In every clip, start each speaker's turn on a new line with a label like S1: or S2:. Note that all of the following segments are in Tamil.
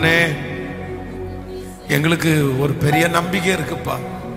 S1: அண்ணே, எங்களுக்கு ஒரு பெரிய நம்பிக்கை இருக்குப்பா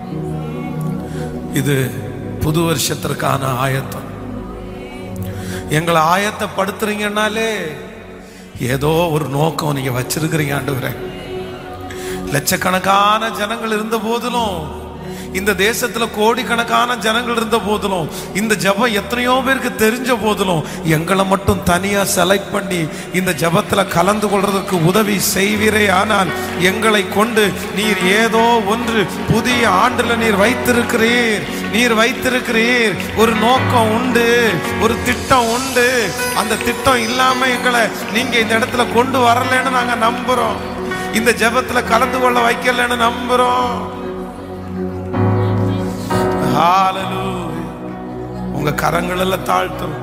S1: இது புது வருஷத்திற்கான ஆயத்தம் எங்களை ஆயத்தப்படுத்துறீங்கன்னாலே ஏதோ ஒரு நோக்கம் நீங்க வச்சிருக்கிறீங்க ஆண்டவரே லட்சக்கணக்கான ஜனங்கள் இருந்த போதிலும் இந்த தேசத்துல கோடிக்கணக்கான ஜனங்கள் இருந்த போதிலும் இந்த ஜெபம் எத்தனையோ பேருக்கு தெரிஞ்ச போதிலும் எங்களை மட்டும் தனியா செலக்ட் பண்ணி இந்த ஜெபத்துல கலந்து கொள்றதுக்கு உதவி செய்வீரே ஆனால் எங்களை கொண்டு நீர் ஏதோ ஒன்று புதிய ஆண்டுல நீர் வைத்திருக்கிறீர் நீர் வைத்திருக்கிறீர் ஒரு நோக்கம் உண்டு ஒரு திட்டம் உண்டு அந்த திட்டம் இல்லாம எங்களை நீங்க இந்த இடத்துல கொண்டு வரலன்னு நாங்க நம்புறோம் இந்த ஜெபத்துல கலந்து கொள்ள வைக்கலன்னு நம்புறோம் ஹalleluya. உங்க கரங்களில் தாழ்த்தும்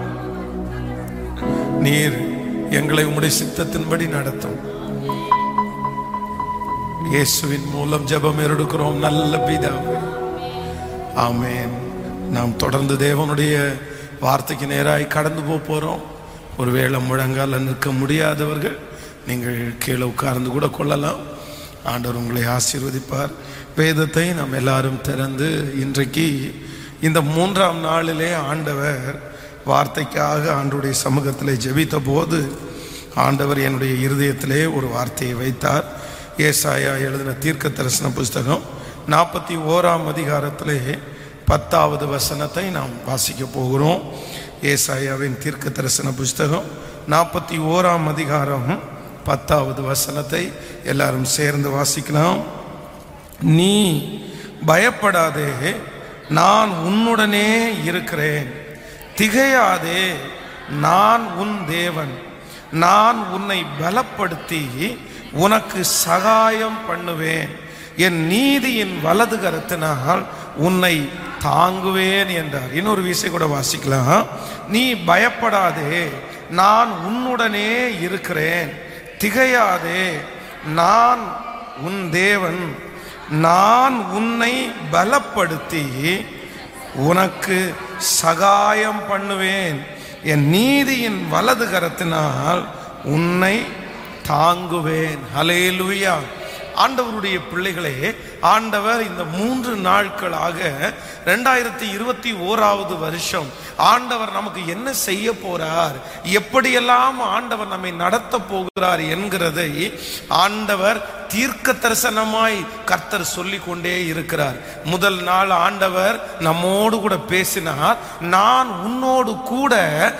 S1: நீர் எங்களை உம்முடைய சித்தத்தின்படி நடத்தும் இயேசுவின் மூலம் ஜெபம் எடுக்கிறோம் நல்ல பிதாவே ஆமென் நாம் தொடர்ந்து தேவனுடைய வார்த்தைக்கு நேராய் கடந்து போக போறோம் ஒருவேளை முழங்கால நிற்க முடியாதவர்கள் நீங்கள் கீழே உட்கார்ந்து கூட கொள்ளலாம் ஆண்டவர் உங்களை ஆசீர்வதிப்பார் வேதத்தை நாம் எல்லாரும் திறந்து இன்றைக்கு இந்த மூன்றாம் நாளிலே ஆண்டவர் வார்த்தைக்காக ஆண்டுடைய சமூகத்திலே ஜெபித்த போது ஆண்டவர் என்னுடைய இருதயத்திலே ஒரு வார்த்தையை வைத்தார் ஏசாயா எழுதின தீர்க்க தரிசன புஸ்தகம் நாற்பத்தி ஓராம் அதிகாரத்திலே பத்தாவது வசனத்தை நாம் வாசிக்க போகிறோம் ஏசாயாவின் தீர்க்க தரிசன புஸ்தகம் நாற்பத்தி ஓராம் அதிகாரம் பத்தாவது வசனத்தை எல்லாரும் சேர்ந்து வாசிக்கலாம் நீ பயப்படாதே நான் உன்னுடனே இருக்கிறேன் திகையாதே நான் உன் தேவன் நான் உன்னை பலப்படுத்தி உனக்கு சகாயம் பண்ணுவேன் என் நீதியின் வலது கரத்தினால் உன்னை தாங்குவேன் என்றார் இன்னொரு விஷயம் கூட வாசிக்கலாம் நீ பயப்படாதே நான் உன்னுடனே இருக்கிறேன் திகையாதே நான் உன் தேவன் நான் உன்னை பலப்படுத்தி உனக்கு சகாயம் பண்ணுவேன் என் நீதியின் வலது கரத்தினால் உன்னை தாங்குவேன் ஹலேலுயா ஆண்டவருடைய பிள்ளைகளே ஆண்டவர் இந்த மூன்று நாட்களாக ரெண்டாயிரத்தி இருபத்தி ஓராவது வருஷம் ஆண்டவர் நமக்கு என்ன செய்ய போறார் எப்படியெல்லாம் ஆண்டவர் நம்மை நடத்த போகிறார் என்கிறதை ஆண்டவர் தீர்க்க தரிசனமாய் கர்த்தர் சொல்லி கொண்டே இருக்கிறார் முதல் நாள் ஆண்டவர் நம்மோடு கூட பேசினார் நான் உன்னோடு கூட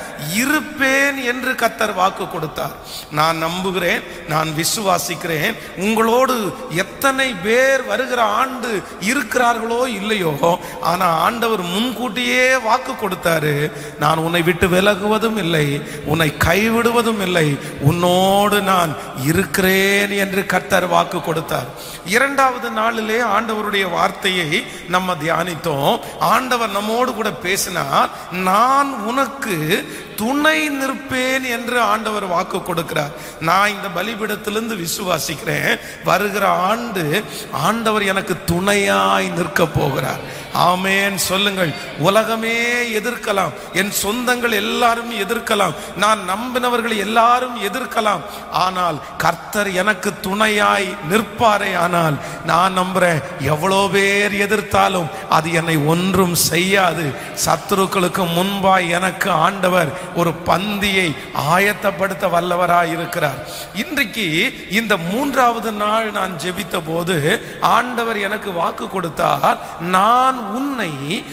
S1: இருப்பேன் என்று கர்த்தர் வாக்கு கொடுத்தார் நான் நம்புகிறேன் நான் விசுவாசிக்கிறேன் உங்களோடு எத்தனை பேர் வருகிற ஆண்டு இருக்கிறார்களோ இல்லையோ ஆனா ஆண்டவர் முன்கூட்டியே வாக்கு கொடுத்தாரு நான் உன்னை விட்டு விலகுவதும் இல்லை உன்னை கைவிடுவதும் இல்லை உன்னோடு நான் இருக்கிறேன் என்று கர்த்தர் வாக்கு கொடுத்தார் இரண்டாவது நாளிலே ஆண்டவருடைய வார்த்தையை நம்ம தியானித்தோம் ஆண்டவர் நம்மோடு கூட பேசினார் நான் உனக்கு துணை நிற்பேன் என்று ஆண்டவர் வாக்கு கொடுக்கிறார் நான் இந்த பலிபீடத்திலிருந்து விசுவாசிக்கிறேன் வருகிற ஆண்டு ஆண்டவர் எனக்கு துணையாய் நிற்க போகிறார் ஆமேன் சொல்லுங்கள் உலகமே எதிர்க்கலாம் என் சொந்தங்கள் எல்லாரும் எதிர்க்கலாம் நான் நம்பினவர்கள் எல்லாரும் எதிர்க்கலாம் ஆனால் கர்த்தர் எனக்கு துணையாய் நிற்பாரே ஆனால் நான் நம்புறேன் எவ்வளோ பேர் எதிர்த்தாலும் அது என்னை ஒன்றும் செய்யாது சத்துருக்களுக்கு முன்பாய் எனக்கு ஆண்டவர் ஒரு பந்தியை ஆயத்தப்படுத்த வல்லவராய் இருக்கிறார் இன்றைக்கு இந்த மூன்றாவது நாள் நான் ஜெபித்த போது ஆண்டவர் எனக்கு வாக்கு கொடுத்தார் நான் உன்னை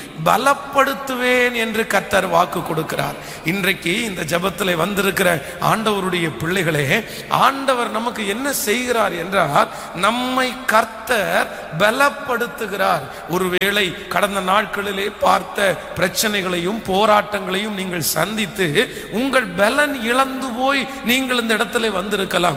S1: பலப்படுத்துவேன் என்று கர்த்தர் வாக்கு கொடுக்கிறார் இன்றைக்கு இந்த ஜெபத்தில் வந்திருக்கிற ஆண்டவருடைய பிள்ளைகளே ஆண்டவர் நமக்கு என்ன செய்கிறார் என்றால் நம்மை கர்த்தர் பலப்படுத்துகிறார் ஒருவேளை கடந்த நாட்களிலே பார்த்த பிரச்சனைகளையும் போராட்டங்களையும் நீங்கள் சந்தித்து உங்கள் பலன் இழந்து போய் நீங்கள் இந்த இடத்துல வந்திருக்கலாம்